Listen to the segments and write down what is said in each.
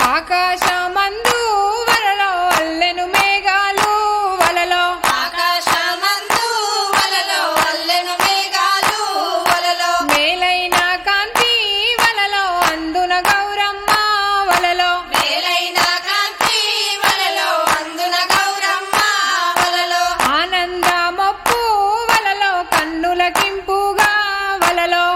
ఆకాశమందు వలలో అల్లెను మేఘాలు వలలో ఆకాశమందు వలలో అల్లెను మేఘాలు వలలో మేలైన కాంతి వలలో అందున గౌరమ్మ వలలో మేలైన కాంతి వలలో అందున గౌరమ్మ వలలో ఆనందమొప్పు వలలో కన్నులకింపుగా వలలో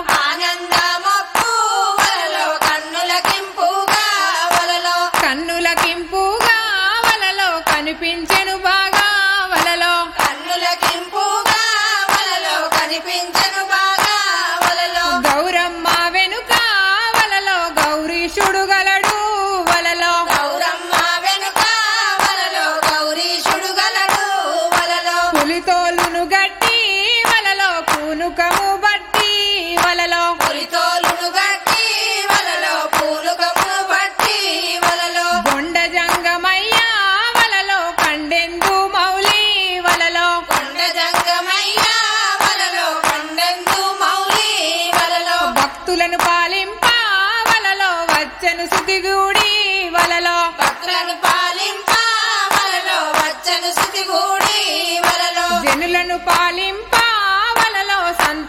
ఆనందమప్పు వలలో కన్నులకింపుగా వలలో కన్నులకింపుగా వలలో కనిపించెను బాగా వలలో కన్నులకింపుగా వలలో కనిపించను బాగా వలలో గౌరమ్మ వెనుక వలలో గౌరీశుడు గలడు వలలో గౌరమ్మ వెనుక వలలో గౌరీశుడు గలడు వలలో పులితోలును గట్టి వలలో పూనుకము బట్టి వలలో పులితోలును గట్టి వలలో పూలుకము బట్టి వలలో బొండ జంగమయ్య వలలో కండెందు మౌలి వలలో కొండ జంగమయ్య వలలో కొండెందు మౌలి వలలో భక్తులను పాలింప వలలో వచ్చను సుతిగూడి వలలో భక్తులను పాలింప వలలో వచ్చను సుతిగూడి వలలో జనులను పాలింప వలలో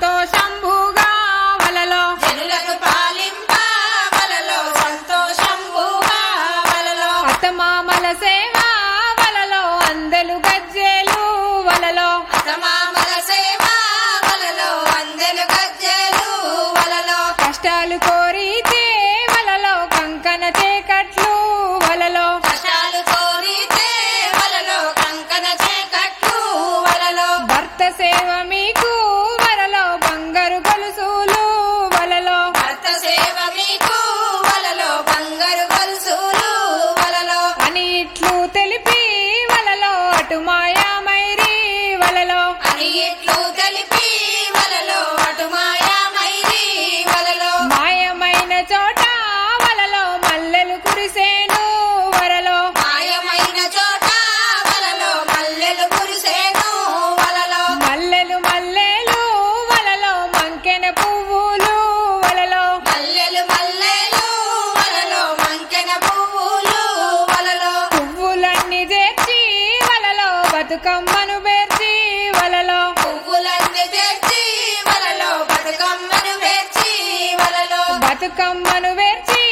సంతోషంభుగా వలలో జనులను పాలింప వలలో సంతోషంబుగా వలలో అతమామల సేవ వలలో అందెలు గజ్జెలు వలలో అతమామల సేవ వలలో అందెలు గజ్జెలు వలలో కష్టాలు కోరితే వలలో కంకణ చేకట్లు వలలో కష్టాలు కోరితే వలలో కంకణ చేకట్లు వలలో భర్త సేవ మీకు వలలో బంగారు గొలుసులు వలలో భర్త సేవ మీకు వలలో బంగారు గలుసులు వలలో అని ఇట్లు తెలిపి వలలో అటు మాయామైరి వలలో అని ఎట్లు తెలిపి వలలో అటు మాయామైరి వలలో మాయమైన చోట వలలో మల్లెలు కురిసేను వరలో మాయమైన చోట వలలో మల్లెలు కురిసేను వలలో మల్లెలు మల్లెలు వలలో మంకెన పువ్వులు వలలో మల్లెలు మల్లెలు వలలో మంకెన పువ్వులు వలలో పువ్వులన్నీ చేర్చి వలలో బతుకమ్మను పేర్చి వలలో పువ్వులన్నీ తెచ్చి వలలో బతుకమ్మను వేర్చి వలలో బతుకమ్మను పేర్చి